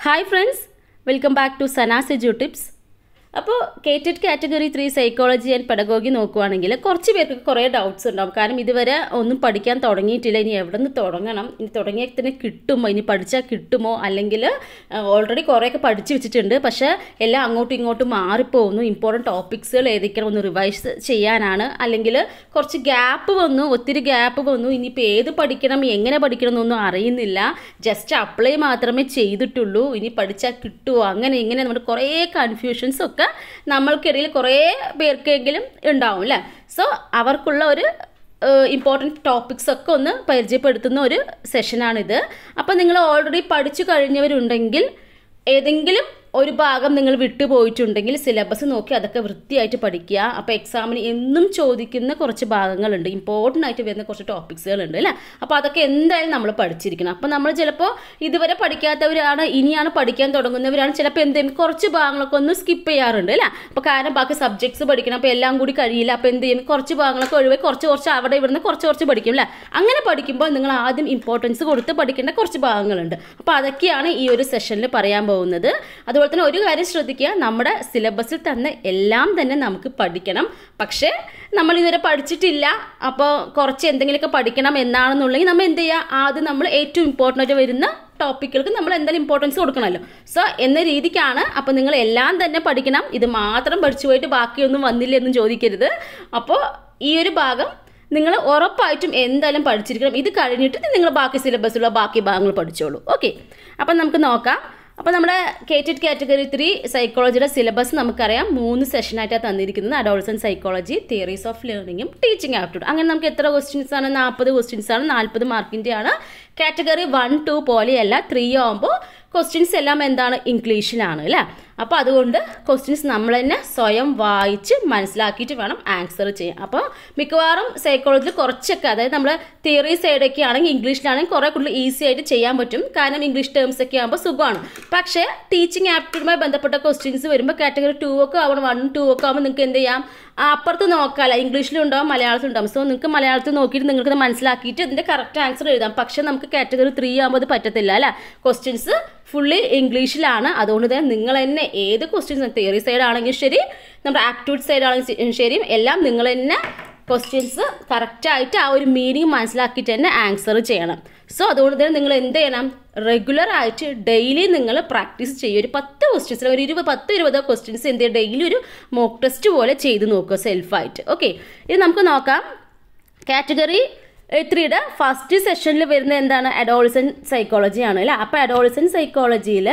Hi friends welcome back to Sanas edu tips അപ്പോൾ KTET category three psychology and pedagogy നോക്കുവാണെങ്കിൽ കുറച്ച് പേർക്ക് കുറേ ഡൗട്ട്സ് ഉണ്ടാവും കാരണം ഇതുവരെ ഒന്നും പഠിക്കാൻ തുടങ്ങിയിട്ടില്ല ഇനി എവിടെ നിന്ന് തുടങ്ങണം ഇനി തുടങ്ങിയാൽ തന്നെ കിട്ടുമോ ഇനി പഠിച്ചാൽ കിട്ടുമോ അല്ലെങ്കിൽ ഓൾറെഡി കുറേയൊക്കെ പഠിച്ചു വെച്ചിട്ടുണ്ട് പക്ഷേ എല്ലാം അങ്ങോട്ടും ഇങ്ങോട്ടും മാറിപ്പോകുന്നു ഇമ്പോർട്ടൻറ്റ് ടോപ്പിക്സുകൾ ഏതൊക്കെയാണ് ഒന്ന് റിവൈസ് ചെയ്യാനാണ് അല്ലെങ്കിൽ കുറച്ച് ഗ്യാപ്പ് വന്നു ഒത്തിരി ഗ്യാപ്പ് വന്നു ഇനിയിപ്പോൾ ഏത് പഠിക്കണം എങ്ങനെ പഠിക്കണം എന്നൊന്നും അറിയുന്നില്ല ജസ്റ്റ് അപ്ലൈ മാത്രമേ ചെയ്തിട്ടുള്ളൂ ഇനി പഠിച്ചാൽ കിട്ടുമോ അങ്ങനെ ഇങ്ങനെ നമ്മുടെ കുറേ കൺഫ്യൂഷൻസ് ഒക്കെ നമ്മൾക്കിടയിൽ കുറേ പേർക്കെങ്കിലും ഉണ്ടാവും അല്ലേ സോ അവർക്കുള്ള ഒരു ഇമ്പോർട്ടൻറ്റ് ടോപ്പിക്സ് ഒക്കെ ഒന്ന് പരിചയപ്പെടുത്തുന്ന ഒരു സെഷനാണിത് അപ്പോൾ നിങ്ങൾ ഓൾറെഡി പഠിച്ചു കഴിഞ്ഞവരുണ്ടെങ്കിൽ ഏതെങ്കിലും ഒരു ഭാഗം നിങ്ങൾ വിട്ടുപോയിട്ടുണ്ടെങ്കിൽ സിലബസ് നോക്കി അതൊക്കെ വൃത്തിയായിട്ട് പഠിക്കുക അപ്പോൾ എക്സാമിന് എന്നും ചോദിക്കുന്ന കുറച്ച് ഭാഗങ്ങളുണ്ട് ഇമ്പോർട്ടൻ്റ് ആയിട്ട് വരുന്ന കുറച്ച് ടോപ്പിക്സുകളുണ്ട് അല്ലേ അപ്പോൾ അതൊക്കെ എന്തായാലും നമ്മൾ പഠിച്ചിരിക്കണം അപ്പോൾ നമ്മൾ ചിലപ്പോൾ ഇതുവരെ പഠിക്കാത്തവരാണ് ഇനിയാണ് പഠിക്കാൻ തുടങ്ങുന്നവരാണ് ചിലപ്പോൾ എന്തെങ്കിലും കുറച്ച് ഭാഗങ്ങളൊക്കെ ഒന്ന് സ്കിപ്പ് ചെയ്യാറുണ്ട് അല്ലേ അപ്പോൾ കാരണം ബാക്കി സബ്ജക്ട്സ് പഠിക്കണം അപ്പോൾ എല്ലാം കൂടി കഴിയില്ല അപ്പോൾ എന്ത് ചെയ്യും കുറച്ച് ഭാഗങ്ങളൊക്കെ ഒഴിവായി കുറച്ച് കുറച്ച് അവിടെ ഇവിടുന്ന് കുറച്ച് കുറച്ച് പഠിക്കും അല്ലേ അങ്ങനെ പഠിക്കുമ്പോൾ നിങ്ങൾ ആദ്യം ഇമ്പോർട്ടൻസ് കൊടുത്ത് പഠിക്കേണ്ട കുറച്ച് ഭാഗങ്ങളുണ്ട് അപ്പോൾ അതൊക്കെയാണ് ഈ ഒരു സെഷനിൽ പറയാൻ പോകുന്നത് അതുപോലെ അതുപോലെ തന്നെ ഒരു കാര്യം ശ്രദ്ധിക്കുക നമ്മുടെ സിലബസിൽ തന്നെ എല്ലാം തന്നെ നമുക്ക് പഠിക്കണം പക്ഷേ നമ്മൾ ഇതുവരെ പഠിച്ചിട്ടില്ല അപ്പോൾ കുറച്ച് എന്തെങ്കിലുമൊക്കെ പഠിക്കണം എന്നാണെന്നുണ്ടെങ്കിൽ നമ്മൾ എന്ത് ചെയ്യുക ആദ്യം നമ്മൾ ഏറ്റവും ഇമ്പോർട്ടൻ്റ് ആയിട്ട് വരുന്ന ടോപ്പിക്കുകൾക്ക് നമ്മൾ എന്തായാലും ഇമ്പോർട്ടൻസ് കൊടുക്കണമല്ലോ സോ എന്ന രീതിക്കാണ് അപ്പോൾ നിങ്ങൾ എല്ലാം തന്നെ പഠിക്കണം ഇത് മാത്രം പഠിച്ചു പോയിട്ട് ബാക്കിയൊന്നും വന്നില്ല എന്നും ചോദിക്കരുത് അപ്പോൾ ഈ ഒരു ഭാഗം നിങ്ങൾ ഉറപ്പായിട്ടും എന്തായാലും പഠിച്ചിരിക്കണം ഇത് കഴിഞ്ഞിട്ട് നിങ്ങൾ ബാക്കി സിലബസിലുള്ള ബാക്കി ഭാഗങ്ങൾ പഠിച്ചോളൂ ഓക്കെ അപ്പം നമുക്ക് നോക്കാം അപ്പോൾ നമ്മുടെ കേറ്റഡ് കാറ്റഗറി ത്രീ സൈക്കോളജിയുടെ സിലബസ് നമുക്കറിയാം മൂന്ന് സെഷനായിട്ടാണ് തന്നിരിക്കുന്നത് അഡോൾസൻ സൈക്കോളജി തിയറീസ് ഓഫ് ലേണിങ്ങും ടീച്ചിങ് ആപ്റ്റിറ്റ്യൂഡ് അങ്ങനെ നമുക്ക് എത്ര ക്വസ്റ്റ്യൻസ് ആണ് നാൽപ്പത് ക്വസ്റ്റ്യൻസ് ആണ് നാൽപ്പത് മാർക്കിൻ്റെ ആണ് കാറ്റഗറി വൺ ടു പോലെയല്ല ത്രീ ആകുമ്പോൾ ക്വസ്റ്റ്യൻസ് എല്ലാം എന്താണ് ഇംഗ്ലീഷിലാണ് അല്ലേ അപ്പോൾ അതുകൊണ്ട് ക്വസ്റ്റ്യൻസ് നമ്മൾ തന്നെ സ്വയം വായിച്ച് മനസ്സിലാക്കിയിട്ട് വേണം ആൻസർ ചെയ്യാൻ അപ്പോൾ മിക്കവാറും സൈക്കോളജിയിൽ കുറച്ചൊക്കെ അതായത് നമ്മൾ തിയറി സൈഡൊക്കെ ആണെങ്കിൽ ഇംഗ്ലീഷിലാണെങ്കിൽ കുറേ കൂടുതൽ ഈസി ആയിട്ട് ചെയ്യാൻ പറ്റും കാരണം ഇംഗ്ലീഷ് ടേംസ് ഒക്കെ ആകുമ്പോൾ സുഖമാണ് പക്ഷേ ടീച്ചിങ് ആപ്റ്റിറ്റ്യൂഡുമായി ബന്ധപ്പെട്ട ക്വസ്റ്റ്യൻസ് വരുമ്പോൾ കാറ്റഗറി ടു ഒക്കെ ആവണം വൺ ടു ഒക്കെ ആകുമ്പോൾ നിങ്ങൾക്ക് എന്ത് ചെയ്യാം അപ്പുറത്ത് നോക്കാമല്ല ഇംഗ്ലീഷിലും ഉണ്ടാവും മലയാളത്തിലും ഉണ്ടാവും സോ നിങ്ങൾക്ക് മലയാളത്തിൽ നോക്കിയിട്ട് നിങ്ങൾക്ക് മനസ്സിലാക്കിയിട്ട് ഇതിൻ്റെ കറക്റ്റ് ആൻസർ എഴുതാം പക്ഷേ നമുക്ക് കാറ്റഗറി ത്രീ ആകുമ്പോൾ അത് പറ്റത്തില്ല അല്ലേ ക്വസ്റ്റ്യൻസ് ഫുള്ളി ഇംഗ്ലീഷിലാണ് അതുകൊണ്ട് തന്നെ നിങ്ങൾ തന്നെ ഏത് ക്വസ്റ്റ്യൻസ് തിയറി സൈഡ് ആണെങ്കിലും ശരി നമ്മുടെ ആപ്റ്റ്യൂഡ് സൈഡ് ആണെങ്കിലും ശരി എല്ലാം നിങ്ങൾ തന്നെ ക്വസ്റ്റ്യൻസ് കറക്റ്റായിട്ട് ആ ഒരു മീനിങ് മനസ്സിലാക്കിയിട്ട് തന്നെ ആൻസർ ചെയ്യണം സോ അതുകൊണ്ട് തന്നെ നിങ്ങൾ എന്ത് ചെയ്യണം റെഗുലർ ആയിട്ട് ഡെയിലി നിങ്ങൾ പ്രാക്ടീസ് ചെയ്യുക ഒരു പത്ത് ക്വസ്റ്റ്യൻസ് ഒരു ഇരുപത് പത്ത് ഇരുപതോ ക്വസ്റ്റ്യൻസ് എന്ത് ചെയ്യുക ഡെയിലി ഒരു മോക്ക് ടെസ്റ്റ് പോലെ ചെയ്ത് നോക്കുക സെൽഫായിട്ട് ഓക്കെ ഇത് നമുക്ക് നോക്കാം കാറ്റഗറി ത്രീയുടെ ഫസ്റ്റ് സെഷനിൽ വരുന്ന എന്താണ് അഡോളിസൻ സൈക്കോളജി ആണ് അല്ലേ അപ്പോൾ അഡോളിസൻ സൈക്കോളജിയിൽ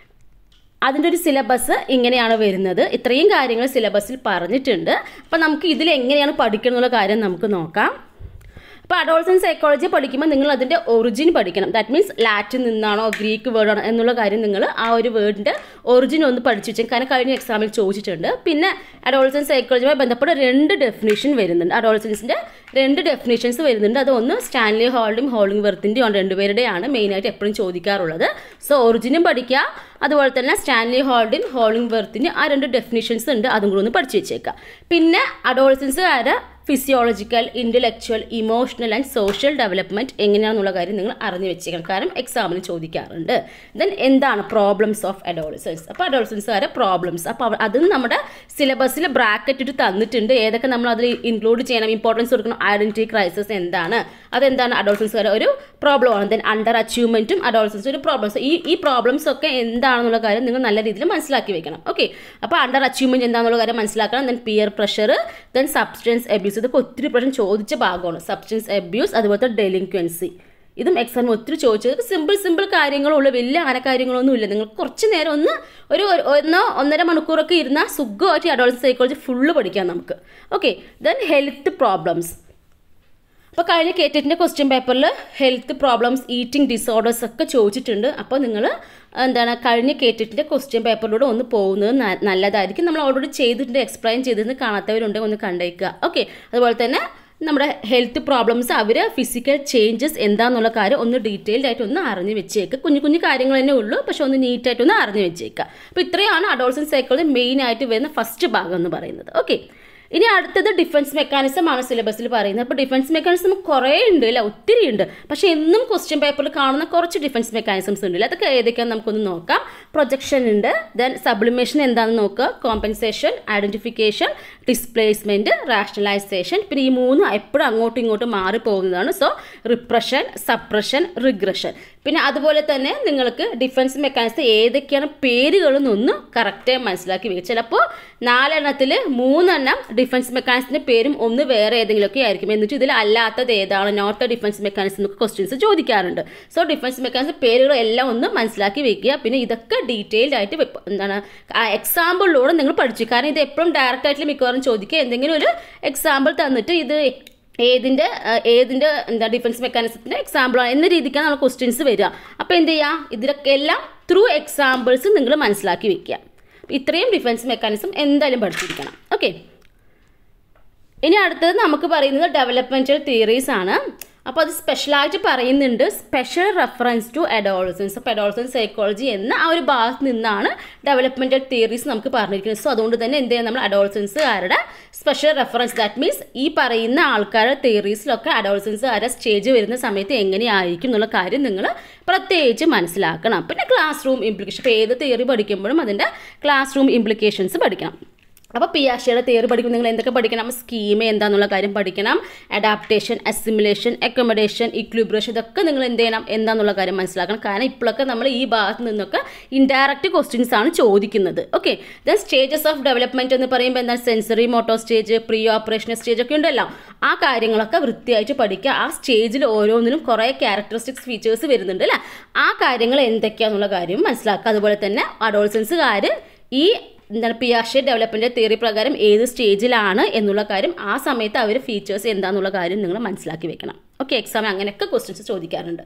അതിൻ്റെ ഒരു സിലബസ് ഇങ്ങനെയാണ് വരുന്നത് ഇത്രയും കാര്യങ്ങൾ സിലബസിൽ പറഞ്ഞിട്ടുണ്ട് അപ്പോൾ നമുക്ക് ഇതിൽ എങ്ങനെയാണ് പഠിക്കണം എന്നുള്ള കാര്യം നമുക്ക് നോക്കാം അപ്പോൾ അഡോൾസൻ സൈക്കോളജി പഠിക്കുമ്പോൾ നിങ്ങൾ അതിൻ്റെ ഒറിജിൻ പഠിക്കണം ദാറ്റ് മീൻസ് ലാറ്റിൻ നിന്നാണോ ഗ്രീക്ക് വേർഡാണോ എന്നുള്ള കാര്യം നിങ്ങൾ ആ ഒരു വേർഡിൻ്റെ ഒറിജിൻ ഒന്ന് പഠിച്ചു വെച്ചാൽ കാരണം കഴിഞ്ഞ എക്സാമിൽ ചോദിച്ചിട്ടുണ്ട് പിന്നെ അഡോൾസൻ സൈക്കോളജിയുമായി ബന്ധപ്പെട്ട രണ്ട് ഡെഫിനേഷൻ വരുന്നുണ്ട് അഡോൾസൻസിൻ്റെ രണ്ട് ഡെഫിനേഷൻസ് വരുന്നുണ്ട് അത് ഒന്ന് സ്റ്റാൻലി ഹോൾഡിയും ഹോൾഡിംഗ് വെർത്തിൻ്റെയും രണ്ടുപേരുടെയാണ് മെയിനായിട്ട് എപ്പോഴും ചോദിക്കാറുള്ളത് സോ ഒറിജിനും പഠിക്കുക അതുപോലെ തന്നെ സ്റ്റാൻലി ഹോൾഡിൻ ഹോളിംഗ് വെർത്തിൻ്റെ ആ രണ്ട് ഡെഫിനേഷൻസ് ഉണ്ട് അതും കൂടി ഒന്ന് പഠിച്ചു വെച്ചേക്കുക പിന്നെ അഡോൾസൻസുകാരെ physiological intellectual emotional and social development എങ്ങനെയാണെന്നുള്ള കാര്യം നിങ്ങൾ അറിഞ്ഞു വെച്ചേക്കണം കാരണം എക്സാമിന് ചോദിക്കാറുണ്ട് ദെൻ എന്താണ് പ്രോബ്ലംസ് ഓഫ് അഡോൾസൻസ് അപ്പോൾ അഡോൾസൻസുകാരെ പ്രോബ്ലംസ് അപ്പോൾ അതും നമ്മുടെ സിലബസിൽ ബ്രാക്കറ്റ് ഇട്ട് തന്നിട്ടുണ്ട് ഏതൊക്കെ നമ്മൾ അതിൽ ഇൻക്ലൂഡ് ചെയ്യണം ഇമ്പോർട്ടൻസ് കൊടുക്കണം ഐഡൻറ്റിറ്റി ക്രൈസിസ് എന്താണ് അതെന്താണ് അഡോൾസൻസുകാരെ ഒരു പ്രോബ്ലമാണ് ദെൻ അണ്ടർ അച്ചീവ്മെൻറ്റും അഡോൾസൻസ് ഒരു പ്രോബ്ലംസ് ഈ ഈ പ്രോബ്ലംസ് ഒക്കെ എന്താണെന്നുള്ള കാര്യം നിങ്ങൾ നല്ല രീതിയിൽ മനസ്സിലാക്കി വെക്കണം ഓക്കെ അപ്പോൾ അണ്ടർ അച്ചീവ്മെൻറ്റ് എന്താണെന്നുള്ള കാര്യം മനസ്സിലാക്കണം then peer pressure then substance abuse ഇതൊക്കെ ഒത്തിരി പ്രാവശ്യം ചോദിച്ച ഭാഗമാണ് സബ്സ്റ്റൻസ് അബ്യൂസ് അതുപോലത്തെ ഡെലിക്വൻസി ഇതും എക്സാമിന് ഒത്തിരി ചോദിച്ചത് സിമ്പിൾ സിമ്പിൾ കാര്യങ്ങളുള്ളൂ വലിയ അങ്ങനെ കാര്യങ്ങളൊന്നും ഇല്ല നിങ്ങൾ കുറച്ച് നേരം ഒന്ന് ഒരു ഒന്നോ ഒന്നര മണിക്കൂറൊക്കെ ഇരുന്നാൽ സുഖമായിട്ട് അഡോൾസ് സൈക്കോളജി ഫുള്ള് പഠിക്കാം നമുക്ക് ഓക്കെ ദെൻ ഹെൽത്ത് പ്രോബ്ലംസ് അപ്പോൾ കഴിഞ്ഞ കേറ്ററ്റിൻ്റെ ക്വസ്റ്റ്യൻ പേപ്പറിൽ ഹെൽത്ത് പ്രോബ്ലംസ് ഈറ്റിംഗ് ഡിസോർഡേഴ്സ് ഒക്കെ ചോദിച്ചിട്ടുണ്ട് അപ്പോൾ നിങ്ങൾ എന്താണ് കഴിഞ്ഞ കേറ്ററ്റിൻ്റെ ക്വസ്റ്റ്യൻ പേപ്പറിലൂടെ ഒന്ന് പോകുന്നത് നല്ലതായിരിക്കും നമ്മൾ ഓൾറെഡി ചെയ്തിട്ടുണ്ട് എക്സ്പ്ലെയിൻ ചെയ്തിട്ടുണ്ട് കാണാത്തവരുണ്ടെങ്കിൽ ഒന്ന് കണ്ടേക്കുക ഓക്കെ അതുപോലെ തന്നെ നമ്മുടെ ഹെൽത്ത് പ്രോബ്ലംസ് അവർ ഫിസിക്കൽ ചേഞ്ചസ് എന്താണെന്നുള്ള കാര്യം ഒന്ന് ഡീറ്റെയിൽഡ് ആയിട്ട് ഒന്ന് അറിഞ്ഞ് വെച്ചേക്കുക കുഞ്ഞു കുഞ്ഞു കാര്യങ്ങൾ തന്നെ ഉള്ളൂ പക്ഷെ ഒന്ന് നീറ്റായിട്ട് ഒന്ന് അറിഞ്ഞ് വെച്ചേക്കുക അപ്പോൾ ഇത്രയാണ് അഡോൾസൻ സൈക്കിളിൽ മെയിൻ ആയിട്ട് വരുന്ന ഫസ്റ്റ് ഭാഗം എന്ന് പറയുന്നത് ഓക്കെ ഇനി അടുത്തത് ഡിഫൻസ് മെക്കാനിസം ആണ് സിലബസിൽ പറയുന്നത് അപ്പോൾ ഡിഫൻസ് മെക്കാനിസം കുറേ ഉണ്ട് അല്ല ഒത്തിരി ഉണ്ട് പക്ഷേ എന്നും ക്വസ്റ്റ്യൻ പേപ്പറിൽ കാണുന്ന കുറച്ച് ഡിഫൻസ് മെക്കാനിസംസ് ഉണ്ട് അതൊക്കെ ഏതൊക്കെയാണെന്ന് നമുക്കൊന്ന് നോക്കാം പ്രൊജക്ഷൻ ഉണ്ട് ദെൻ സബ്ലിമേഷൻ എന്താണെന്ന് നോക്കുക കോമ്പൻസേഷൻ ഐഡൻറ്റിഫിക്കേഷൻ ഡിസ്പ്ലേസ്മെൻറ്റ് റാഷണലൈസേഷൻ പിന്നെ ഈ മൂന്ന് എപ്പോഴും അങ്ങോട്ടും ഇങ്ങോട്ടും മാറിപ്പോകുന്നതാണ് സോ റിപ്രഷൻ സപ്രഷൻ റിഗ്രഷൻ പിന്നെ അതുപോലെ തന്നെ നിങ്ങൾക്ക് ഡിഫൻസ് മെക്കാനിസം ഏതൊക്കെയാണ് പേരുകളെന്നൊന്ന് കറക്റ്റായി മനസ്സിലാക്കി വയ്ക്കുക ചിലപ്പോൾ നാലെണ്ണത്തിൽ മൂന്നെണ്ണം ഡിഫൻസ് മെക്കാനിസത്തിൻ്റെ പേരും ഒന്ന് വേറെ ഏതെങ്കിലുമൊക്കെ ആയിരിക്കും എന്നിട്ട് ഇതിൽ അല്ലാത്തത് ഏതാണ് നോട്ട് ഡിഫൻസ് മെക്കാനിസം എന്നൊക്കെ ക്വസ്റ്റ്യൻസ് ചോദിക്കാറുണ്ട് സോ ഡിഫൻസ് മെക്കാനിസം പേരുകൾ എല്ലാം ഒന്ന് മനസ്സിലാക്കി വെക്കുക പിന്നെ ഇതൊക്കെ ഡീറ്റെയിൽഡ് ആയിട്ട് വെപ്പ- എന്താണ് എക്സാമ്പിളിലൂടെ നിങ്ങൾ പഠിച്ചു കാരണം ഇത് എപ്പോഴും ഡയറക്റ്റ് ആയിട്ട് മിക്കവാറും ചോദിക്കുക എന്തെങ്കിലും ഒരു എക്സാമ്പിൾ തന്നിട്ട് ഇത് ഏതിൻ്റെ ആ, ഏതിൻ്റെ എന്താ ഡിഫൻസ് മെക്കാനിസത്തിൻ്റെ എക്സാമ്പിളാണ് എന്ന രീതിക്കാണ് നമ്മൾ ക്വസ്റ്റ്യൻസ് വരിക അപ്പോൾ എന്ത് ചെയ്യുക ഇതിലൊക്കെ എല്ലാം ത്രൂ എക്സാമ്പിൾസ് നിങ്ങൾ മനസ്സിലാക്കി വെക്കുക ഇത്രയും ഡിഫൻസ് മെക്കാനിസം എന്തായാലും പഠിച്ചിരിക്കണം ഓക്കെ ഇനി അടുത്തത് നമുക്ക് പറയുന്നത് ഡെവലപ്മെൻറ്റൽ തിയറീസ് ആണ് അപ്പോൾ അത് സ്പെഷ്യലായിട്ട് പറയുന്നുണ്ട് സ്പെഷ്യൽ റെഫറൻസ് ടു അഡോളസൻസ് അപ്പോൾ അഡോളസൻസ് സൈക്കോളജി എന്ന ആ ഒരു ഭാഗത്ത് നിന്നാണ് ഡെവലപ്മെൻറ്റൽ തിയറീസ് നമുക്ക് പറഞ്ഞിരിക്കുന്നത് സോ അതുകൊണ്ട് തന്നെ എന്ത് ചെയ്യാം നമ്മൾ അഡോളസൻസുകാരുടെ സ്പെഷ്യൽ റെഫറൻസ് ദാറ്റ് മീൻസ് ഈ പറയുന്ന ആൾക്കാരുടെ തിയറീസിലൊക്കെ അഡോളസൻസുകാരുടെ സ്റ്റേജ് വരുന്ന സമയത്ത് എങ്ങനെയായിരിക്കും എന്നുള്ള കാര്യം നിങ്ങൾ പ്രത്യേകിച്ച് മനസ്സിലാക്കണം പിന്നെ ക്ലാസ് റൂം ഇംപ്ലിക്കേഷൻ ഇപ്പോൾ ഏത് തിയറി പഠിക്കുമ്പോഴും അതിൻ്റെ ക്ലാസ് റൂം ഇംപ്ലിക്കേഷൻസ് പഠിക്കണം അപ്പോൾ പി ആർ സിയുടെ തിയറി പഠിക്കുമ്പോൾ നിങ്ങൾ എന്തൊക്കെ പഠിക്കണം സ്കീം എന്താണെന്നുള്ള കാര്യം പഠിക്കണം അഡാപ്റ്റേഷൻ അസിമുലേഷൻ അക്കോമഡേഷൻ ഇക്ലിബ്രേഷൻ ഇതൊക്കെ നിങ്ങൾ എന്ത് ചെയ്യണം എന്താണെന്നുള്ള കാര്യം മനസ്സിലാക്കണം കാരണം ഇപ്പോഴൊക്കെ നമ്മൾ ഈ ഭാഗത്ത് നിന്നൊക്കെ ഇൻഡയറക്റ്റ് ക്വസ്റ്റ്യൻസ് ആണ് ചോദിക്കുന്നത് okay then stages of development എന്ന് പറയുമ്പോൾ എന്താണ് sensory motor stage pre operation stage ഒക്കെ ഉണ്ടല്ലോ ആ കാര്യങ്ങളൊക്കെ വൃത്തിയായിട്ട് പഠിക്കുക ആ സ്റ്റേജിൽ ഓരോന്നിനും കുറേ ക്യാരക്ടറിസ്റ്റിക്സ് ഫീച്ചേഴ്സ് വരുന്നുണ്ട് അല്ലേ ആ കാര്യങ്ങൾ എന്തൊക്കെയാണെന്നുള്ള കാര്യം മനസ്സിലാക്കുക അതുപോലെ തന്നെ അഡോൾസൻസുകാർ ഈ എന്താണ് പി ആർ ഷെ ഡെവലപ്മെൻറ്റ് തിയറി പ്രകാരം ഏത് സ്റ്റേജിലാണ് എന്നുള്ള കാര്യം ആ സമയത്ത് അവർ ഫീച്ചേഴ്സ് എന്താണെന്നുള്ള കാര്യം നിങ്ങൾ മനസ്സിലാക്കി വെക്കണം ഓക്കെ എക്സാമിന് അങ്ങനെയൊക്കെ ക്വസ്റ്റ്യൻസ് ചോദിക്കാറുണ്ട്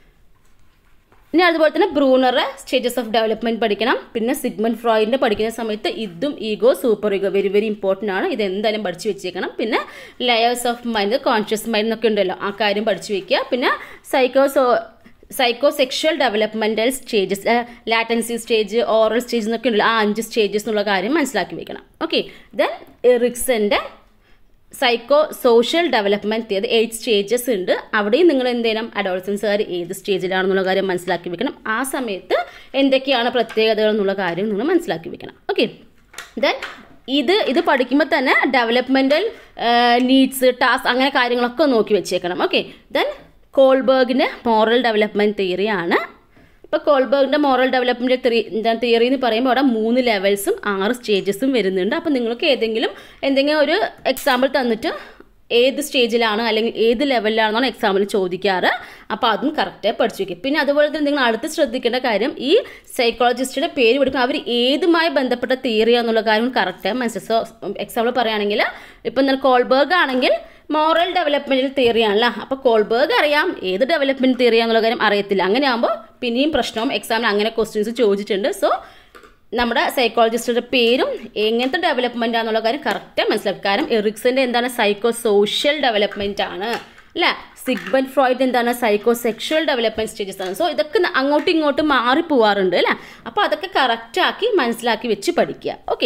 ഇനി അതുപോലെ തന്നെ ബ്രൂണറെ സ്റ്റേജസ് ഓഫ് ഡെവലപ്മെൻറ്റ് പഠിക്കണം പിന്നെ സിഗ്മൻ ഫ്രോയിഡിൻ്റെ പഠിക്കുന്ന സമയത്ത് ഇതും ego super ego very very important ആണ് ഇത് എന്തായാലും പഠിച്ചു വെച്ചേക്കണം പിന്നെ layers of mind conscious mind എന്നൊക്കെ ഉണ്ടല്ലോ ആ കാര്യം പഠിച്ചു വെക്കുക പിന്നെ സൈക്കോസോ psycho sexual developmental stages latency stage oral stage എന്നൊക്കെ ഉണ്ടല്ലോ ആ അഞ്ച് സ്റ്റേജസ് എന്നുള്ള കാര്യം മനസ്സിലാക്കി വെക്കണം ഓക്കെ ദെൻ റിക്സൻ്റെ സൈക്കോ സോഷ്യൽ ഡെവലപ്മെൻറ്റ് ചെയ്ത് എയ്റ്റ് സ്റ്റേജസ് ഉണ്ട് അവിടെയും നിങ്ങൾ എന്ത് ചെയ്യണം അഡോൾസൻസുകാർ ഏത് സ്റ്റേജിലാണെന്നുള്ള കാര്യം മനസ്സിലാക്കി വെക്കണം ആ സമയത്ത് എന്തൊക്കെയാണ് പ്രത്യേകതകൾ എന്നുള്ള കാര്യം നിങ്ങൾ മനസ്സിലാക്കി വെക്കണം ഓക്കെ ദെൻ ഇത് ഇത് പഠിക്കുമ്പോൾ തന്നെ ഡെവലപ്മെൻറ്റൽ നീഡ്സ് ടാസ്ക് അങ്ങനെ കാര്യങ്ങളൊക്കെ നോക്കി വെച്ചേക്കണം ഓക്കെ ദെൻ കോൾബർഗിൻ്റെ മോറൽ ഡെവലപ്മെൻറ്റ് തിയറിയാണ് ഇപ്പോൾ കോൾബർഗിൻ്റെ മോറൽ ഡെവലപ്മെൻറ്റ് തിയറി എന്താണ് തിയറി എന്ന് പറയുമ്പോൾ അവിടെ മൂന്ന് ലെവൽസും ആറ് സ്റ്റേജസും വരുന്നുണ്ട് അപ്പോൾ നിങ്ങൾക്ക് ഏതെങ്കിലും എന്തെങ്കിലും ഒരു എക്സാമ്പിൾ തന്നിട്ട് ഏത് സ്റ്റേജിലാണ് അല്ലെങ്കിൽ ഏത് ലെവലിലാണെന്നാണ് എക്സാമിന് ചോദിക്കാറ് അപ്പോൾ അതും കറക്റ്റായി പഠിച്ചു വയ്ക്കും പിന്നെ അതുപോലെ തന്നെ നിങ്ങൾ അടുത്ത് ശ്രദ്ധിക്കേണ്ട കാര്യം ഈ സൈക്കോളജിസ്റ്റിൻ്റെ പേര് കൊടുക്കും അവർ ഏതുമായി ബന്ധപ്പെട്ട തിയറിയാന്നുള്ള കാര്യം കറക്റ്റായി മനസ്സിലായി സോ എക്സാമ്പിൾ പറയുകയാണെങ്കിൽ ഇപ്പം എന്നാൽ കോൾബർഗ് ആണെങ്കിൽ മോറൽ ഡെവലപ്മെൻറ്റൽ തിയറിയാണല്ലോ അപ്പോൾ കോൾബർഗ് അറിയാം ഏത് ഡെവലപ്മെൻറ്റ് തിയറിയാന്നുള്ള കാര്യം അറിയത്തില്ല അങ്ങനെയാകുമ്പോൾ പിന്നെയും പ്രശ്നവും എക്സാമിന് അങ്ങനെ ക്വസ്റ്റ്യൻസ് ചോദിച്ചിട്ടുണ്ട് സോ നമ്മുടെ സൈക്കോളജിസ്റ്റിൻ്റെ പേരും എങ്ങനത്തെ ഡെവലപ്മെൻ്റ് ആണെന്നുള്ള കാര്യം കറക്റ്റ് മനസ്സിലാക്കും കാരണം എറിക്സിൻ്റെ എന്താണ് സൈക്കോ സോഷ്യൽ ഡെവലപ്മെൻ്റ് ആണ് അല്ലേ സിഗ്ബൻ ഫ്രോയിഡ് എന്താണ് സൈക്കോ സെക്ഷൽ ഡെവലപ്മെൻറ്റ് സ്റ്റേജസ് ആണ് സോ ഇതൊക്കെ ന- അങ്ങോട്ടും ഇങ്ങോട്ടും മാറി പോവാറുണ്ട് അല്ലേ അപ്പോൾ അതൊക്കെ കറക്റ്റാക്കി മനസ്സിലാക്കി വെച്ച് പഠിക്കുക ഓക്കെ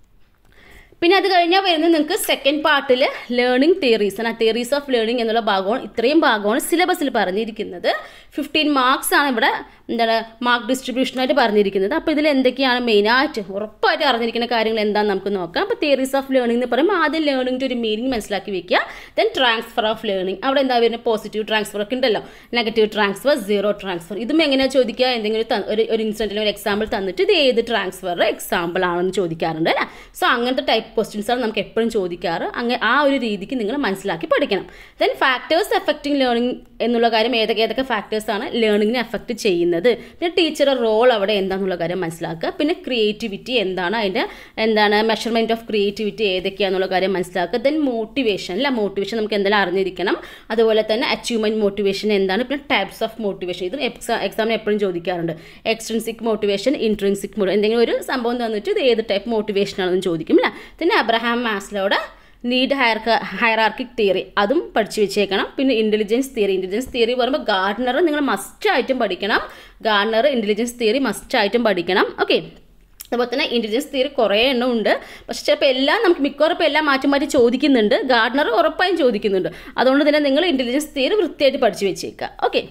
പിന്നെ അത് കഴിഞ്ഞാൽ വരുന്നത് നിങ്ങൾക്ക് സെക്കൻഡ് പാർട്ടിൽ ലേണിംഗ് തിയറീസ് ആണ് തിയറീസ് ഓഫ് ലേണിംഗ് എന്നുള്ള ഭാഗമാണ് ഇത്രയും ഭാഗമാണ് സിലബസിൽ പറഞ്ഞിരിക്കുന്നത് ഫിഫ്റ്റീൻ മാർക്സ് ആണ് ഇവിടെ എന്താണ് മാർക്ക് ഡിസ്ട്രിബ്യൂഷനായിട്ട് പറഞ്ഞിരിക്കുന്നത് അപ്പോൾ ഇതിൽ എന്തൊക്കെയാണ് മെയിനായിട്ട് ഉറപ്പായിട്ട് അറിഞ്ഞിരിക്കുന്ന കാര്യങ്ങൾ എന്താണെന്ന് നമുക്ക് നോക്കാം അപ്പോൾ തിയറീസ് ഓഫ് ലേണിംഗ് എന്ന് പറയുമ്പോൾ ആദ്യം ലേണിംഗിൻ്റെ ഒരു മീനിങ് മനസ്സിലാക്കി വെക്കുക ദെൻ ട്രാൻസ്ഫർ ഓഫ് ലേണിംഗ് അവിടെ എന്താ വരുന്നത് പോസിറ്റീവ് ട്രാൻസ്ഫർ ഒക്കെ ഉണ്ടല്ലോ നെഗറ്റീവ് ട്രാൻസ്ഫർ സീറോ ട്രാൻസ്ഫർ ഇതും എങ്ങനെയാണ് ചോദിക്കുക എന്തെങ്കിലും ഒരു ത- ഒരു ഒരു ഇൻസിഡൻറ്റിൽ ഒരു എക്സാമ്പിൾ തന്നിട്ട് ഇത് ഏത് ട്രാൻസ്ഫർ എക്സാമ്പിൾ ആണെന്ന് ചോദിക്കാറുണ്ട് അല്ലേ സോ അങ്ങനത്തെ ടൈപ്പ് ക്വസ്റ്റ്യൻസ് ആണ് നമുക്ക് എപ്പോഴും ചോദിക്കാറ് അങ്ങനെ ആ ഒരു രീതിക്ക് നിങ്ങൾ മനസ്സിലാക്കി പഠിക്കണം ദെൻ ഫാക്ടേഴ്സ് എഫക്റ്റിംഗ് ലേണിംഗ് എന്നുള്ള കാര്യം ഏതൊക്കെ ഏതൊക്കെ ഫാക്ടേഴ്സ് ആണ് ലേണിങ്ങിനെ എഫക്റ്റ് ചെയ്യുന്നത് പിന്നെ ടീച്ചറുടെ റോൾ അവിടെ എന്താണെന്നുള്ള കാര്യം മനസ്സിലാക്കുക പിന്നെ ക്രിയേറ്റിവിറ്റി എന്താണ് അതിൻ്റെ എന്താണ് മെഷർമെൻറ്റ് ഓഫ് ക്രിയേറ്റിവിറ്റി ഏതൊക്കെയാണെന്നുള്ള കാര്യം മനസ്സിലാക്കുക ദെൻ മോട്ടിവേഷൻ അല്ല മോട്ടിവേഷൻ നമുക്ക് എന്തെല്ലാം അറിഞ്ഞിരിക്കണം അതുപോലെ തന്നെ അച്ചീവ്മെൻറ്റ് മോട്ടിവേഷൻ എന്താണ് പിന്നെ ടൈപ്സ് ഓഫ് മോട്ടിവേഷൻ ഇത് എക്സാ എക്സാമിന് എപ്പോഴും ചോദിക്കാറുണ്ട് എക്സ്ട്രിൻസിക് മോട്ടിവേഷൻ ഇൻട്രിൻസിക് മോട്ടിവേഷൻ എന്തെങ്കിലും ഒരു സംഭവം തന്നിട്ട് ഇത് ഏത് ടൈപ്പ് മോട്ടിവേഷൻ ആണെന്ന് ചോദിക്കും അല്ലേ പിന്നെ അബ്രഹാം മാസ്ലോയുടെ നീഡ് ഹയർ ഹയറാർക്കിക് തിയറി അതും പഠിച്ചു വെച്ചേക്കണം പിന്നെ ഇൻ്റലിജൻസ് തിയറി ഇൻ്റലിജൻസ് തിയറി പറയുമ്പോൾ ഗാർഡനർ നിങ്ങൾ മസ്റ്റായിട്ടും പഠിക്കണം ഗാർഡനർ ഇൻ്റലിജൻസ് തിയറി മസ്റ്റായിട്ടും പഠിക്കണം ഓക്കെ അതുപോലെ തന്നെ ഇൻ്റലിജൻസ് തിയറി കുറേ എണ്ണം ഉണ്ട് പക്ഷെ ചിലപ്പോൾ എല്ലാം നമുക്ക് മിക്കവാറും എല്ലാം മാറ്റി മാറ്റി ചോദിക്കുന്നുണ്ട് ഗാർഡനർ ഉറപ്പായും ചോദിക്കുന്നുണ്ട് അതുകൊണ്ട് തന്നെ നിങ്ങൾ ഇൻ്റലിജൻസ് തിയറി വൃത്തിയായിട്ട് പഠിച്ചു വെച്ചേക്കുക ഓക്കെ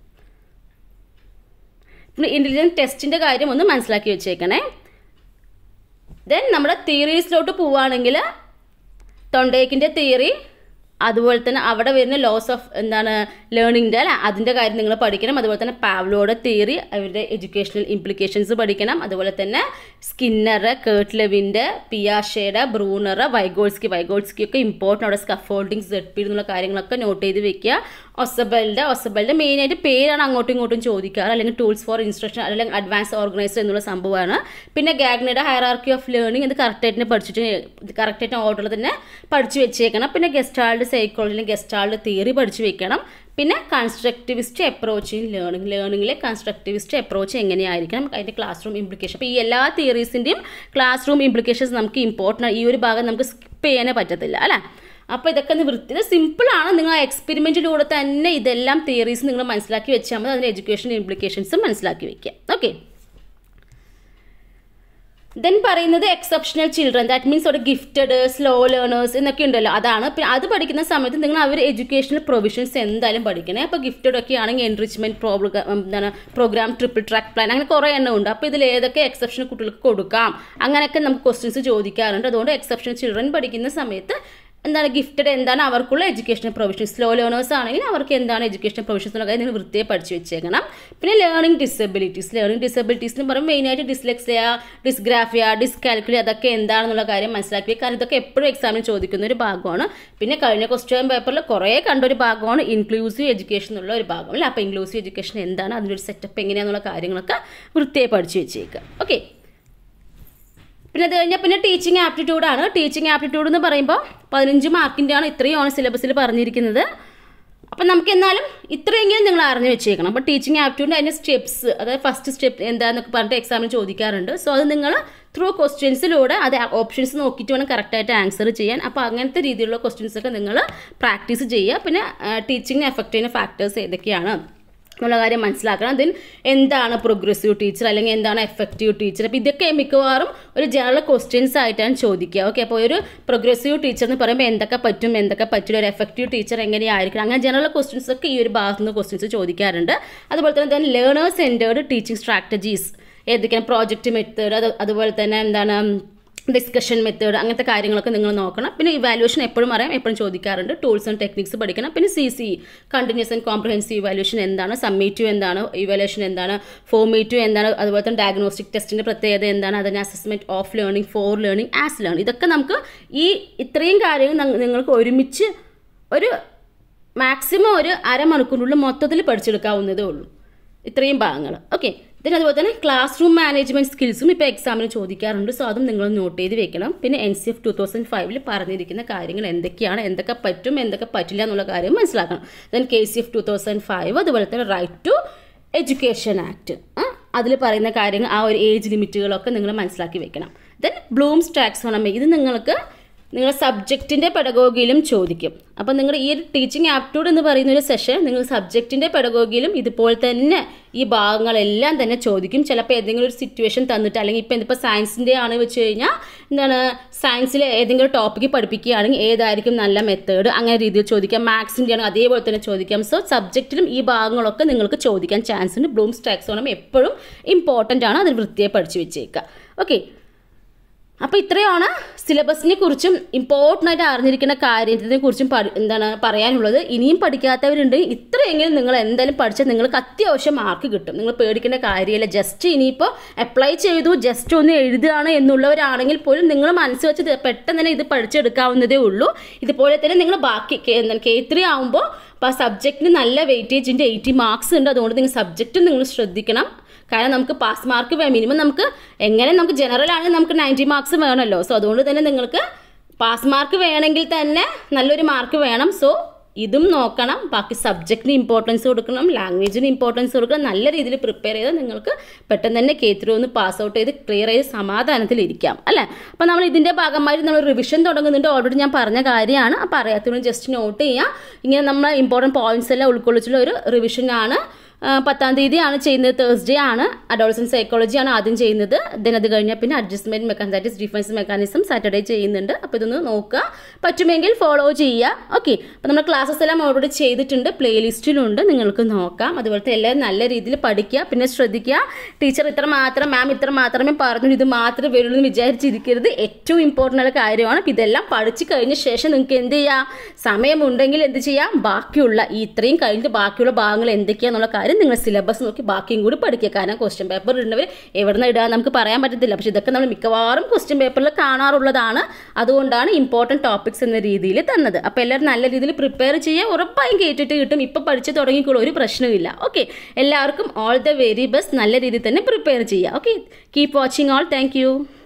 പിന്നെ ഇൻ്റലിജൻസ് ടെസ്റ്റിൻ്റെ കാര്യം ഒന്ന് മനസ്സിലാക്കി വെച്ചേക്കണേ ദെൻ നമ്മുടെ തിയറീസിലോട്ട് പോവുകയാണെങ്കിൽ തൊണ്ടേക്കിൻ്റെ തിയറി അതുപോലെ തന്നെ അവിടെ വരുന്ന ലോസ് ഓഫ് എന്താണ് ലേണിങ്ങിൻ്റെ അല്ല അതിൻ്റെ കാര്യം നിങ്ങൾ പഠിക്കണം അതുപോലെ തന്നെ പാവ്ലോയുടെ തിയറി അവരുടെ എഡ്യൂക്കേഷണൽ ഇംപ്ലിക്കേഷൻസ് പഠിക്കണം അതുപോലെ തന്നെ സ്കിന്നർ കേർട്ട് ലെവിൻ്റെ പിയാഷയുടെ ബ്രൂണർ വൈഗോൾസ്കി വൈഗോൾസ്കി ഒക്കെ ഇമ്പോർട്ടൻ്റ് അവിടെ സ്കഫോൾഡിങ് സെഡ് പി എന്നുള്ള കാര്യങ്ങളൊക്കെ നോട്ട് ചെയ്ത് വെക്കുക ഒസബലിൻ്റെ ഒസബലിൻ്റെ മെയിനായിട്ട് പേരാണ് അങ്ങോട്ടും ഇങ്ങോട്ടും ചോദിക്കാറ് അല്ലെങ്കിൽ ടൂൾസ് ഫോർ ഇൻസ്ട്രക്ഷൻ അല്ലെങ്കിൽ അഡ്വാൻസ് ഓർഗനൈസർ എന്നുള്ള സംഭവമാണ് പിന്നെ ഗാഗ്നയുടെ ഹയറാർക്കി ഓഫ് ലേണിംഗ് ഇത് കറക്റ്റായിട്ട് പഠിച്ചിട്ട് കറക്റ്റായിട്ട് ഓർഡറിൽ തന്നെ പഠിച്ചു വെച്ചേക്കണം പിന്നെ ഗസ്റ്റാൾഡ് സൈക്കോളജി ഗസ്റ്റാൾഡ് തിയറി പഠിച്ചു വെക്കണം പിന്നെ കൺസ്ട്രക്റ്റിവിസ്റ്റ് അപ്രോച്ച് ഇൻ ലേണിംഗ് ലേണിംഗിലെ കൺസ്ട്രക്റ്റിവിസ്റ്റ് അപ്രോച്ച് എങ്ങനെയായിരിക്കണം അതിൻ്റെ ക്ലാസ് റൂം ഇംപ്ലിക്കേഷൻ അപ്പോൾ ഈ എല്ലാ തിയറീസിൻ്റെയും ക്ലാസ് റൂം ഇംപ്ലിക്കേഷൻസ് നമുക്ക് ഇമ്പോർട്ടൻ്റ് ഈ ഒരു ഭാഗം നമുക്ക് സ്കിപ്പ് ചെയ്യാനേ പറ്റത്തില്ല അല്ലേ അപ്പോൾ ഇതൊക്കെ ഒന്ന് വൃത്തി ഇത് സിമ്പിളാണ് നിങ്ങൾ എക്സ്പെരിമെൻറ്റിലൂടെ തന്നെ ഇതെല്ലാം തിയറീസ് നിങ്ങൾ മനസ്സിലാക്കി വെച്ചാൽ മതി അതിൻ്റെ എഡ്യൂക്കേഷൻ ഇംപ്ലിക്കേഷൻസും മനസ്സിലാക്കി വെക്കുക ഓക്കെ ദെൻ പറയുന്നത് എക്സെപ്ഷണൽ ചിൽഡ്രൻ ദാറ്റ് മീൻസ് ഒരു ഗിഫ്റ്റഡ് സ്ലോ ലേണേഴ്സ് എന്നൊക്കെ ഉണ്ടല്ലോ അതാണ് പിന്നെ അത് പഠിക്കുന്ന സമയത്ത് നിങ്ങൾ അവർ എഡ്യൂക്കേഷണൽ പ്രൊവിഷൻസ് എന്തായാലും പഠിക്കണേ അപ്പോൾ ഗിഫ്റ്റഡ് ഒക്കെ ആണെങ്കിൽ എൻറിച്ച്മെൻറ്റ് പ്രോബ്ലം എന്താണ് പ്രോഗ്രാം ട്രിപ്പിൾ ട്രാക്ക് പ്ലാൻ അങ്ങനെ കുറേ എണ്ണം ഉണ്ട് അപ്പോൾ ഇതിൽ ഏതൊക്കെ എക്സെപ്ഷണൽ കുട്ടികൾക്ക് കൊടുക്കാം അങ്ങനെയൊക്കെ നമുക്ക് ക്വസ്റ്റ്യൻസ് ചോദിക്കാറുണ്ട് അതുകൊണ്ട് എക്സെപ്ഷണൽ ചിൽഡ്രൻ പഠിക്കുന്ന സമയത്ത് എന്താണ് ഗിഫ്റ്റഡ് എന്താണ് അവർക്കുള്ള എഡ്യൂക്കേഷൻ പ്രൊവിഷൻസ് സ്ലോ ലേണേഴ്സ് ആണെങ്കിൽ അവർക്ക് എന്താണ് എഡ്യൂക്കേഷൻ പ്രൊവിഷൻസ് എന്നുള്ള കാര്യം നിങ്ങൾ വൃത്തിയെ പഠിച്ചു വെച്ചേക്കണം പിന്നെ ലേണിംഗ് ഡിസബിലിറ്റീസ് ലേണിംഗ് ഡിസബിലിറ്റീസ് എന്ന് പറയുമ്പോൾ മെയിനായിട്ട് ഡിസ്ലെക്സിയ ഡിസ്ഗ്രാഫിയ ഡിസ്കാൽക്കുലി അതൊക്കെ എന്താണെന്നുള്ള കാര്യം മനസ്സിലാക്കി വെക്കുക. കാരണം ഇതൊക്കെ എപ്പോഴും എക്സാമിന് ചോദിക്കുന്ന ഒരു ഭാഗമാണ് പിന്നെ കഴിഞ്ഞ ക്വസ്റ്റ്യൻ പേപ്പറിൽ കുറേ കണ്ടൊരു ഭാഗമാണ് ഇൻക്ലൂസീവ് എഡ്യൂക്കേഷൻ എന്നുള്ള ഒരു ഭാഗം അല്ലേ അപ്പോൾ ഇൻക്ലൂസീവ് എഡ്യൂക്കേഷൻ എന്താണ് അതിൻ്റെ ഒരു സെറ്റപ്പ് എങ്ങനെയാണെന്നുള്ള കാര്യങ്ങളൊക്കെ വൃത്തിയായി പഠിച്ചു വെച്ചേക്കുക ഓക്കെ പിന്നെ അത് കഴിഞ്ഞാൽ പിന്നെ ടീച്ചിങ് ആപ്റ്റിറ്റ്യൂഡാണ് ടീച്ചിങ് ആപ്റ്റിറ്റ്യൂഡ് എന്ന് പറയുമ്പോൾ പതിനഞ്ച് മാർക്കിൻ്റെയാണ് ഇത്രയുമാണ് സിലബസിൽ പറഞ്ഞിരിക്കുന്നത് അപ്പം നമുക്ക് എന്നാലും ഇത്രയെങ്കിലും നിങ്ങൾ അറിഞ്ഞു വെച്ചേക്കണം അപ്പോൾ ടീച്ചിങ് ആപ്റ്റിറ്റ്യൂഡിൻ്റെ അതിൻ്റെ സ്റ്റെപ്സ് അതായത് ഫസ്റ്റ് സ്റ്റെപ്പ് എന്താണെന്നൊക്കെ പറഞ്ഞിട്ട് എക്സാമിന് ചോദിക്കാറുണ്ട് സോ അത് നിങ്ങൾ ത്രൂ ക്വസ്റ്റ്യൻസിലൂടെ അത് ഓപ്ഷൻസ് നോക്കിയിട്ട് വേണം കറക്റ്റായിട്ട് ആൻസർ ചെയ്യാൻ അപ്പോൾ അങ്ങനത്തെ രീതിയിലുള്ള ക്വസ്റ്റ്യൻസ് ഒക്കെ നിങ്ങൾ പ്രാക്ടീസ് ചെയ്യുക പിന്നെ ടീച്ചിങ്ങിന് എഫക്റ്റ് ചെയ്യുന്ന ഫാക്ടേഴ്സ് ഏതൊക്കെയാണ് എന്നുള്ള കാര്യം മനസ്സിലാക്കണം അതിന് എന്താണ് പ്രോഗ്രസീവ് ടീച്ചർ അല്ലെങ്കിൽ എന്താണ് എഫക്റ്റീവ് ടീച്ചർ അപ്പോൾ ഇതൊക്കെ മിക്കവാറും ഒരു ജനറൽ ക്വസ്റ്റ്യൻസ് ആയിട്ടാണ് ചോദിക്കുക ഓക്കെ അപ്പോൾ ഒരു പ്രോഗ്രസീവ് ടീച്ചർ എന്ന് പറയുമ്പോൾ എന്തൊക്കെ പറ്റും എന്തൊക്കെ പറ്റില്ല ഒരു എഫക്റ്റീവ് ടീച്ചർ എങ്ങനെയായിരിക്കണം അങ്ങനെ ജനറൽ ക്വസ്റ്റ്യൻസ് ഒക്കെ ഈ ഒരു ഭാഗത്ത് നിന്ന് ക്വസ്റ്റ്യൻസ് ചോദിക്കാറുണ്ട് അതുപോലെ തന്നെ തന്നെ ലേണേഴ്സ് സെൻറ്റേർഡ് ടീച്ചിങ് സ്ട്രാറ്റജീസ് ഏതൊക്കെയാണ് പ്രോജക്റ്റ് മെത്തേഡ് അത് അതുപോലെ തന്നെ എന്താണ് ഡിസ്കഷൻ മെത്തേഡ് അങ്ങനത്തെ കാര്യങ്ങളൊക്കെ നിങ്ങൾ നോക്കണം പിന്നെ ഇവാലുവേഷൻ എപ്പോഴും അറിയാം എപ്പോഴും ചോദിക്കാറുണ്ട് ടൂൾസ് ആൻഡ് ടെക്നിക്സ് പഠിക്കണം പിന്നെ C C continuous and comprehensive evaluation എന്താണ് സമ്മേറ്റീവ് എന്താണ് ഇവാലുവേഷൻ എന്താണ് ഫോമേറ്റീവ് എന്താണ് അതുപോലെ തന്നെ ഡയഗ്നോസ്റ്റിക് ടെസ്റ്റിൻ്റെ പ്രത്യേകത എന്താണ് അതിന് assessment of learning for learning as learning ഇതൊക്കെ നമുക്ക് ഈ ഇത്രയും കാര്യങ്ങൾ ന- നിങ്ങൾക്ക് ഒരുമിച്ച് ഒരു മാക്സിമം ഒരു അരമണിക്കൂറിനുള്ളിൽ മൊത്തത്തിൽ പഠിച്ചെടുക്കാവുന്നതേ ഉള്ളൂ ഇത്രയും ഭാഗങ്ങൾ ഓക്കെ പിന്നെ അതുപോലെ തന്നെ ക്ലാസ് റൂം മാനേജ്മെൻറ്റ് സ്കിൽസും ഇപ്പോൾ എക്സാമിന് ചോദിക്കാറുണ്ട് സോ അതും നിങ്ങൾ നോട്ട് ചെയ്ത് വെക്കണം പിന്നെ N C F two thousand ഫൈവിൽ പറഞ്ഞിരിക്കുന്ന കാര്യങ്ങൾ എന്തൊക്കെയാണ് എന്തൊക്കെ പറ്റും എന്തൊക്കെ പറ്റില്ല എന്നുള്ള കാര്യം മനസ്സിലാക്കണം then K C F two thousand five അതുപോലെ തന്നെ റൈറ്റ് ടു എഡ്യൂക്കേഷൻ ആക്ട് അതിൽ പറയുന്ന കാര്യങ്ങൾ ആ ഒരു ഏജ് ലിമിറ്റുകളൊക്കെ നിങ്ങൾ മനസ്സിലാക്കി വെക്കണം ദെൻ ബ്ലൂംസ് ടാക്സോണമി ഇത് നിങ്ങൾക്ക് നിങ്ങളുടെ സബ്ജക്റ്റിൻ്റെ പെഡഗോഗിയിലും ചോദിക്കും അപ്പോൾ നിങ്ങൾ ഈ ഒരു ടീച്ചിങ് ആപ്റ്റ്യൂഡ് എന്ന് പറയുന്ന ഒരു സെഷൻ നിങ്ങൾ സബ്ജക്റ്റിൻ്റെ പെഡഗോഗിയിലും ഇതുപോലെ തന്നെ ഈ ഭാഗങ്ങളെല്ലാം തന്നെ ചോദിക്കും ചിലപ്പോൾ ഏതെങ്കിലും ഒരു സിറ്റുവേഷൻ തന്നിട്ട് അല്ലെങ്കിൽ ഇപ്പോൾ ഇതിപ്പോൾ സയൻസിൻ്റെ ആണ് വെച്ച് കഴിഞ്ഞാൽ എന്താണ് സയൻസിൽ ഏതെങ്കിലും ടോപ്പിക്ക് പഠിപ്പിക്കുകയാണെങ്കിൽ ഏതായിരിക്കും നല്ല മെത്തേഡ് അങ്ങനെ രീതിയിൽ ചോദിക്കാം മാത്സിൻ്റെ ആണെങ്കിൽ അതേപോലെ തന്നെ ചോദിക്കാം സോ സബ്ജക്റ്റിലും ഈ ഭാഗങ്ങളൊക്കെ നിങ്ങൾക്ക് ചോദിക്കാൻ ചാൻസ് ഉണ്ട് ബ്ലൂംസ് ടാക്സോണമി എപ്പോഴും ഇമ്പോർട്ടൻ്റ് ആണ് അതിൽ വൃത്തിയായി പഠിച്ചു വെച്ചേക്കുക ഓക്കെ അപ്പോൾ ഇത്രയാണ് സിലബസിനെ കുറിച്ചും ഇമ്പോർട്ടൻ്റ് ആയിട്ട് അറിഞ്ഞിരിക്കുന്ന കാര്യത്തിനെ കുറിച്ചും പഠി- എന്താണ് പറയാനുള്ളത് ഇനിയും പഠിക്കാത്തവരുണ്ട് ഇത്രയെങ്കിലും നിങ്ങൾ എന്തായാലും പഠിച്ചാൽ നിങ്ങൾക്ക് അത്യാവശ്യം മാർക്ക് കിട്ടും നിങ്ങൾ പേടിക്കേണ്ട കാര്യമില്ല ജസ്റ്റ് ഇനിയിപ്പോൾ അപ്ലൈ ചെയ്തു ജസ്റ്റ് ഒന്ന് എഴുതുകയാണ് എന്നുള്ളവരാണെങ്കിൽ പോലും നിങ്ങൾ മനസ്സ് വെച്ച് ഇത് പെട്ടെന്ന് തന്നെ ഇത് പഠിച്ചെടുക്കാവുന്നതേ ഉള്ളൂ ഇതുപോലെ തന്നെ നിങ്ങൾ ബാക്കി കെ- എന്താണ് കെ ത്രീ ആകുമ്പോൾ അപ്പോൾ ആ സബ്ജക്റ്റിന് നല്ല വെയിറ്റേജിൻ്റെ എയ്റ്റി മാർക്സ് ഉണ്ട് അതുകൊണ്ട് നിങ്ങൾ സബ്ജക്റ്റും നിങ്ങൾ ശ്രദ്ധിക്കണം കാരണം നമുക്ക് പാസ് മാർക്ക് മിനിമം നമുക്ക് എങ്ങനെ നമുക്ക് ജനറൽ ആണെങ്കിൽ നമുക്ക് നയൻറ്റി മാർക്സ് വേണമല്ലോ സോ അതുകൊണ്ട് തന്നെ നിങ്ങൾക്ക് പാസ് മാർക്ക് വേണമെങ്കിൽ തന്നെ നല്ലൊരു മാർക്ക് വേണം സോ ഇതും നോക്കണം ബാക്കി സബ്ജക്റ്റിന് ഇമ്പോർട്ടൻസ് കൊടുക്കണം ലാംഗ്വേജിന് ഇമ്പോർട്ടൻസ് കൊടുക്കണം നല്ല രീതിയിൽ പ്രിപ്പയർ ചെയ്ത് നിങ്ങൾക്ക് പെട്ടെന്ന് തന്നെ കേത്രു ഒന്ന് പാസ് ഔട്ട് ചെയ്ത് ക്ലിയർ ചെയ്ത് സമാധാനത്തിലിരിക്കാം അല്ലേ അപ്പോൾ നമ്മൾ ഇതിൻ്റെ ഭാഗമായിട്ട് നമ്മൾ റിവിഷൻ തുടങ്ങുന്നുണ്ട് ഓൾറെഡി ഞാൻ പറഞ്ഞ കാര്യമാണ് അപ്പോൾ അറിയാത്തവരും ജസ്റ്റ് നോട്ട് ചെയ്യാം ഇങ്ങനെ നമ്മൾ ഇമ്പോർട്ടൻറ്റ് പോയിന്റ്സ് എല്ലാം ഉൾക്കൊള്ളിച്ചുള്ള ഒരു റിവിഷനാണ് ആ, പത്താം തീയതിയാണ് ചെയ്യുന്നത് തേഴ്സ്ഡേ ആണ് അഡോൾസൻ സൈക്കോളജി ആണ് ആദ്യം ചെയ്യുന്നത് ദെൻ അത് കഴിഞ്ഞാൽ പിന്നെ അഡ്ജസ്റ്റ്മെൻറ്റ് മെക്കാനിസൈറ്റിസ് ഡിഫൻസ് മെക്കാനിസം സാറ്റർഡേ ചെയ്യുന്നുണ്ട് അപ്പോൾ ഇതൊന്ന് നോക്കുക പറ്റുമെങ്കിൽ ഫോളോ ചെയ്യുക ഓക്കെ അപ്പോൾ നമ്മൾ ക്ലാസ്സസ് എല്ലാം ഓൾറെഡി ചെയ്തിട്ടുണ്ട് പ്ലേലിസ്റ്റിലുണ്ട് നിങ്ങൾക്ക് നോക്കാം അതുപോലത്തെ എല്ലാവരും നല്ല രീതിയിൽ പഠിക്കുക പിന്നെ ശ്രദ്ധിക്കുക ടീച്ചർ ഇത്ര മാത്രം മാം ഇത്ര മാത്രമേ പറഞ്ഞു ഇത് മാത്രമേ വരുള്ളൂ എന്ന് വിചാരിച്ചിരിക്കരുത് ഏറ്റവും ഇമ്പോർട്ടൻ്റ് ആയ കാര്യമാണ് അപ്പോൾ ഇതെല്ലാം പഠിച്ചു കഴിഞ്ഞ ശേഷം നിങ്ങൾക്ക് എന്ത് ചെയ്യാം സമയമുണ്ടെങ്കിൽ എന്ത് ചെയ്യാം ബാക്കിയുള്ള ഈ ഇത്രയും കഴിഞ്ഞിട്ട് ബാക്കിയുള്ള ഭാഗങ്ങൾ എന്തൊക്കെയാണെന്നുള്ള കാര്യം നിങ്ങൾ സിലബസ് നോക്കി ബാക്കിയും കൂടി പഠിക്കുക കാരണം ക്വസ്റ്റ്യൻ പേപ്പർ ഇടുന്നവർ എവിടെ നിന്ന് ഇടുക നമുക്ക് പറയാൻ പറ്റത്തില്ല പക്ഷേ ഇതൊക്കെ നമ്മൾ മിക്കവാറും ക്വസ്റ്റ്യൻ പേപ്പറിൽ കാണാറുള്ളതാണ് അതുകൊണ്ടാണ് ഇമ്പോർട്ടൻറ്റ് ടോപ്പിക്സ് എന്ന രീതിയിൽ തന്നത് അപ്പോൾ എല്ലാവരും നല്ല രീതിയിൽ പ്രിപ്പയർ ചെയ്യുക ഉറപ്പായും കേട്ടിട്ട് കിട്ടും ഇപ്പോൾ പഠിച്ച് തുടങ്ങിക്കൂടും ഒരു പ്രശ്നമില്ല ഓക്കെ എല്ലാവർക്കും ഓൾ ദ വെരി ബെസ്റ്റ് നല്ല രീതിയിൽ തന്നെ പ്രിപ്പയർ ചെയ്യുക okay keep watching all thank